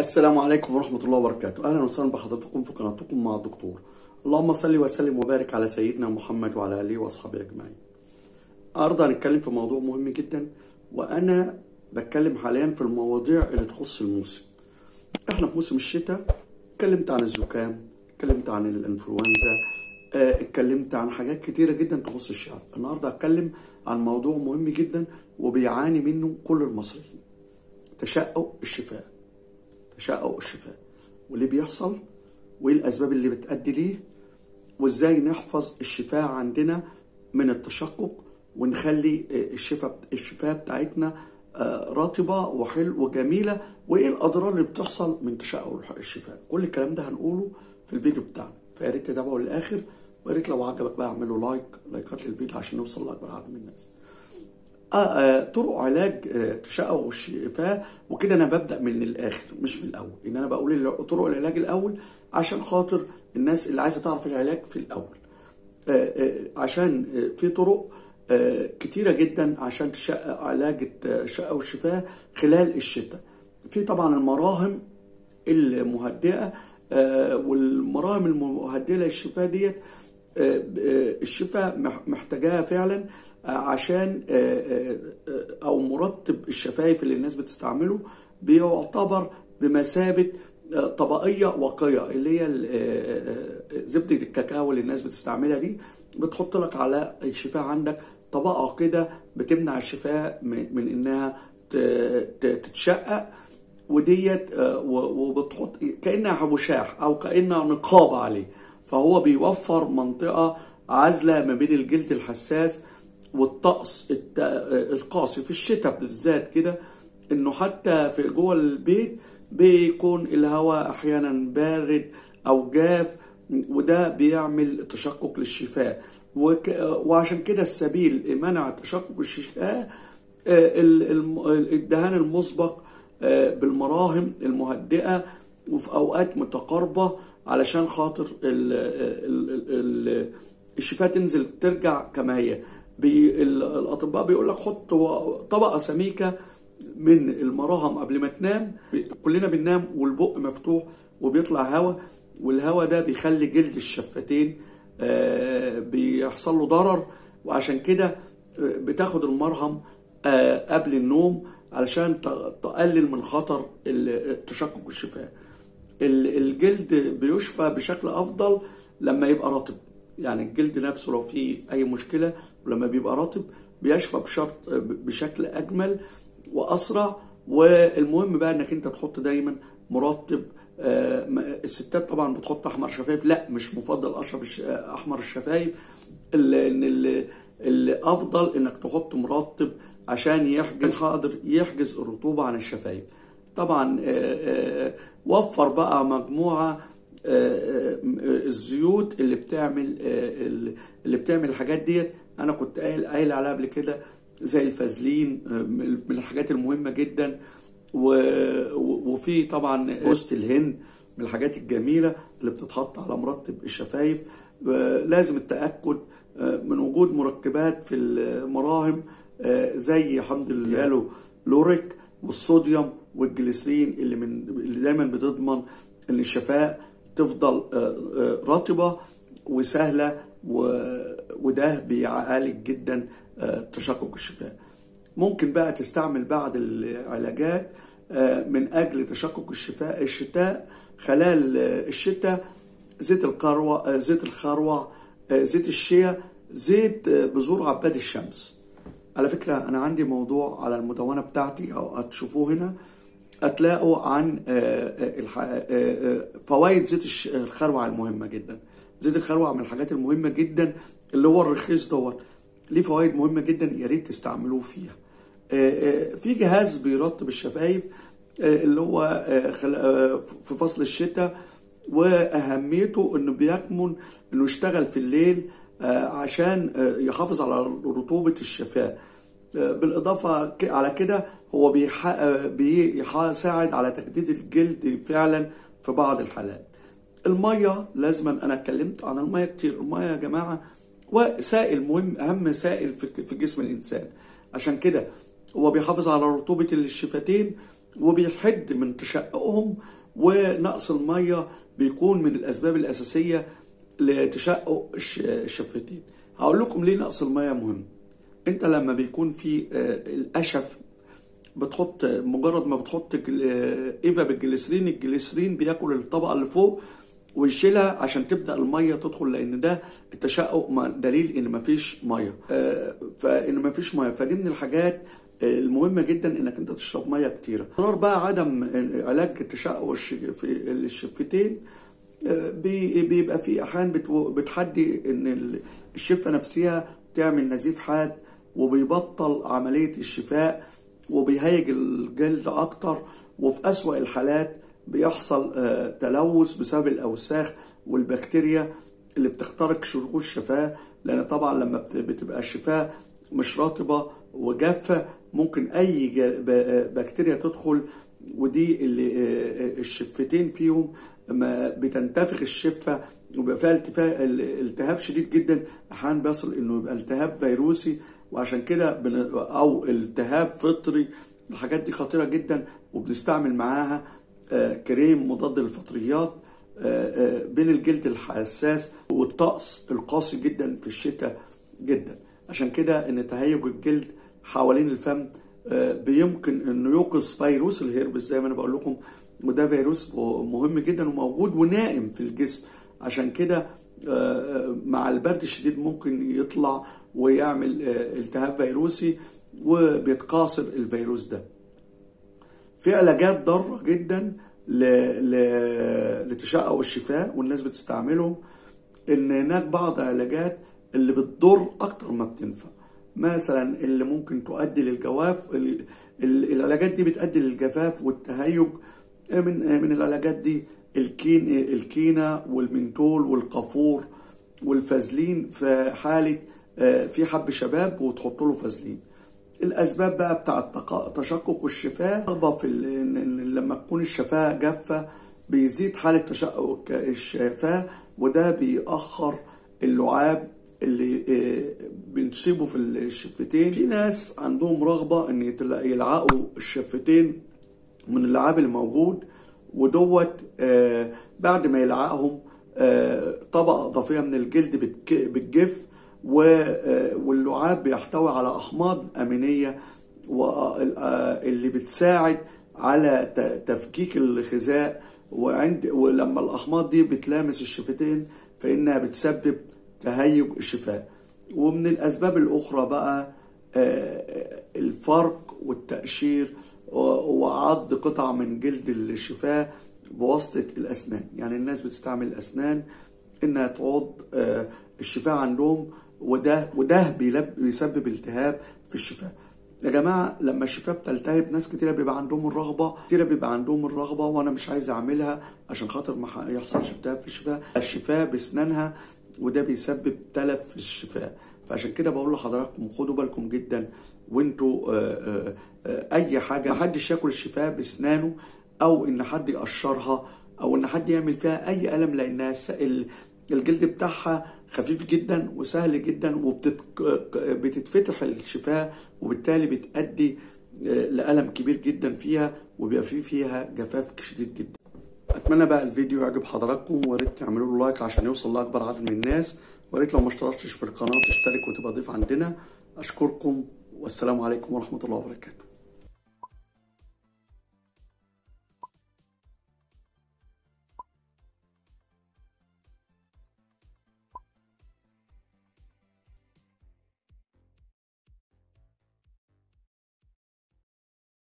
السلام عليكم ورحمة الله وبركاته أهلا وسهلا بحضراتكم في قناتكم مع الدكتور اللهم صل وسلم وبارك على سيدنا محمد وعلى آله وأصحابه أجمعين النهارده هنتكلم في موضوع مهم جدا وأنا بتكلم حاليا في المواضيع اللي تخص الموسم احنا في موسم الشتاء اتكلمت عن الزكام اتكلمت عن الانفلونزا آه، اتكلمت عن حاجات كتيرة جدا تخص الشعب النهارده هتكلم عن موضوع مهم جدا وبيعاني منه كل المصريين تشقق الشفاء تشقق الشفاء واللي بيحصل وايه الاسباب اللي بتؤدي ليه وازاي نحفظ الشفاء عندنا من التشقق ونخلي الشفاء الشفاء بتاعتنا آه، رطبه وحلو وجميله وايه الاضرار اللي بتحصل من تشقق الشفاء كل الكلام ده هنقوله في الفيديو بتاعنا فيا ريت تتابعوا للاخر ويا ريت لو عجبك بقى اعملوا لايك لايكات للفيديو عشان نوصل لاكبر عدد من الناس آه آه طرق علاج آه تشقق والشفاء وكده انا ببدا من الاخر مش من الاول ان انا بقول ال- طرق العلاج الاول عشان خاطر الناس اللي عايزه تعرف العلاج في الاول آه آه عشان آه في طرق آه كتيره جدا عشان تشقق علاج الشقه والشفاء خلال الشتاء في طبعا المراهم المهدئه آه والمراهم المهدئه للشفاء ديت آه، آه، الشفاء مح- محتاجاها فعلا آه، عشان آه، آه، آه، او مرطب الشفايف اللي الناس بتستعمله بيعتبر بمثابه آه، طبقيه واقيه اللي هي ال- آه، آه، زبده الكاكاو اللي الناس بتستعملها دي بتحط لك على الشفاء عندك طبقه كده بتمنع الشفاء من من انها ت- ت- تتشقق وديت آه، و- وبتحط كانها وشاح او كانها نقاب عليه فهو بيوفر منطقه عازله ما بين الجلد الحساس والطقس الت- آه، القاسي في الشتاء بالذات كده انه حتى في جوه البيت بيكون الهواء احيانا بارد او جاف وده بيعمل تشقق للشفاء وك... وعشان كده السبيل لمنع تشقق الشفاء آه، ال- الم- الدهان المسبق آه، بالمراهم المهدئة وفي أوقات متقاربة علشان خاطر ال ال ال ال الشفاء تنزل ترجع كما هي بي ال- الأطباء بيقول لك حط و- طبقة سميكة من المراهم قبل ما تنام كلنا بننام والبق مفتوح وبيطلع هواء والهواء ده بيخلي جلد الشفتين آه، بيحصل له ضرر وعشان كده آه، بتاخد المرهم آه، قبل النوم علشان ت- تقلل من خطر ال- تشقق الشفاء ال- الجلد بيشفى بشكل افضل لما يبقى رطب يعني الجلد نفسه لو فيه اي مشكله ولما بيبقى رطب بيشفى بشرط بشكل اجمل واسرع والمهم بقى انك انت تحط دايما مرطب آه، م- الستات طبعا بتحط احمر شفايف لا مش مفضل اشرب الش- احمر الشفايف ال- ان ال- الافضل انك تحط مرطب عشان يحجز قادر يحجز الرطوبه عن الشفايف طبعا آه، آه، وفر بقى مجموعه آه، آه، الزيوت اللي بتعمل آه، اللي بتعمل الحاجات ديت انا كنت قايل قايل عليها قبل كده زي الفازلين آه، من الحاجات المهمه جدا و- و- وفي طبعا بوست الهند من الحاجات الجميله اللي بتتحط على مرطب الشفايف آه، لازم التاكد آه، من وجود مركبات في المراهم آه، زي حمض الهالو لوريك والصوديوم والجليسرين اللي من اللي دايما بتضمن ان الشفاء تفضل آه، آه، رطبه وسهله و- وده بيعالج جدا آه، تشقق الشفاء ممكن بقى تستعمل بعض العلاجات آه، من اجل تشقق الشفاء الشتاء خلال آه، الشتاء زيت القروع آه، زيت الخروع آه، زيت الشيا زيت آه، بذور عباد الشمس على فكرة أنا عندي موضوع على المدونة بتاعتي أو هتشوفوه هنا هتلاقوا عن آه، آه، الح- آه، آه، فوائد زيت الش- الخروع المهمة جدا زيت الخروع من الحاجات المهمة جدا اللي هو الرخيص دوت ليه فوائد مهمة جدا يا ريت تستعملوه فيها آه، آه، في جهاز بيرطب الشفايف آه، اللي هو آه، خل- آه، في فصل الشتاء واهميته انه بيكمن انه يشتغل في الليل آه، عشان آه، يحافظ على رطوبة الشفاء آه، بالاضافة ك- على كده هو بيح- آه، بيساعد على تجديد الجلد فعلا في بعض الحالات المية لازما انا اتكلمت عن المية كتير المية يا جماعة وسائل مهم اهم سائل في في جسم الانسان عشان كده هو بيحافظ على رطوبة الشفتين وبيحد من تشققهم ونقص الميه بيكون من الاسباب الاساسيه لتشقق الش- الشفتين هقول لكم ليه نقص الميه مهم انت لما بيكون في آه، القشف بتحط مجرد ما بتحط جل- آه، ايفا بالجليسرين الجليسرين بياكل الطبقه اللي فوق ويشيلها عشان تبدا الميه تدخل لان ده التشقق ما- دليل ان مفيش ميه آه، فان مفيش ميه فدي من الحاجات آه، المهمه جدا انك انت تشرب ميه كتيره قرار بقى عدم آه، علاج التشقق الش- في الشفتين آه، بي- بيبقى في احيان بتو- بتحدي ان ال- الشفه نفسها تعمل نزيف حاد وبيبطل عمليه الشفاء وبيهيج الجلد اكتر وفي اسوأ الحالات بيحصل آه، تلوث بسبب الاوساخ والبكتيريا اللي بتخترق شروق الشفاه لان طبعا لما بت- بتبقى الشفاه مش رطبه وجافه ممكن اي ج- ب- بكتيريا تدخل ودي اللي آه، الشفتين فيهم ما بتنتفخ الشفه وبيبقى فيها التفا- التهاب شديد جدا احيانا بيصل انه يبقى التهاب فيروسي وعشان كده بن- او التهاب فطري الحاجات دي خطيره جدا وبنستعمل معاها آه، كريم مضاد للفطريات آه، آه، بين الجلد الحساس والطقس القاسي جدا في الشتاء جدا عشان كده ان تهيج الجلد حوالين الفم آه، بيمكن انه يوقظ فيروس الهيربس زي ما انا بقول لكم وده فيروس مهم جدا وموجود ونائم في الجسم عشان كده آه، آه، مع البرد الشديد ممكن يطلع ويعمل آه، التهاب فيروسي وبيتقاصر الفيروس ده في علاجات ضاره جدا ل... ل... لتشقق الشفاء والناس بتستعملهم ان هناك بعض العلاجات اللي بتضر اكتر ما بتنفع مثلا اللي ممكن تؤدي للجواف ال... ال- العلاجات دي بتؤدي للجفاف والتهيج من من العلاجات دي الكين الكينه والمنتول والقافور والفازلين في حاله آه، في حب شباب وتحط له فازلين الاسباب بقى بتاع التق- تشقق الشفاه رغبه في ال- إن- إن لما تكون الشفاه جافه بيزيد حاله تشقق الشفاه وده بيأخر اللعاب اللي آه، بنصيبه في الشفتين في ناس عندهم رغبه ان يتل- يلعقوا الشفتين من اللعاب اللي موجود ودوت آه، بعد ما يلعقهم آه، طبقة إضافية من الجلد بتك- بتجف و- آه، واللعاب بيحتوي على أحماض أمينية واللي بتساعد على ت- تفكيك الغذاء وعند ولما الأحماض دي بتلامس الشفتين فإنها بتسبب تهيج الشفاء ومن الأسباب الأخرى بقى آه، الفرق والتقشير و- وعض قطع من جلد الشفاه بواسطة الأسنان يعني الناس بتستعمل الأسنان إنها تعض آه، الشفاه عندهم وده وده بيلب- بيسبب التهاب في الشفاه يا جماعة لما الشفاه بتلتهب ناس كتيرة بيبقى عندهم الرغبة كتيرة بيبقى عندهم الرغبة وأنا مش عايز أعملها عشان خاطر ما ح- يحصلش التهاب في الشفاه الشفاه بأسنانها وده بيسبب تلف في الشفاه فعشان كده بقول لحضراتكم خدوا بالكم جدا وانتوا آه، آه، آه، اي حاجه ما حدش ياكل الشفاه باسنانه او ان حد يقشرها او ان حد يعمل فيها اي الم لانها س- ال- الجلد بتاعها خفيف جدا وسهل جدا وبتتفتح الشفاه وبالتالي بتأدي آه، لألم كبير جدا فيها وبيبقى فيه فيها جفاف شديد جدا اتمنى بقى الفيديو يعجب حضراتكم ويا ريت تعملوا له لايك عشان يوصل لاكبر عدد من الناس ويا ريت لو ما اشتركتش في القناه تشترك وتبقى ضيف عندنا اشكركم والسلام عليكم ورحمه الله وبركاته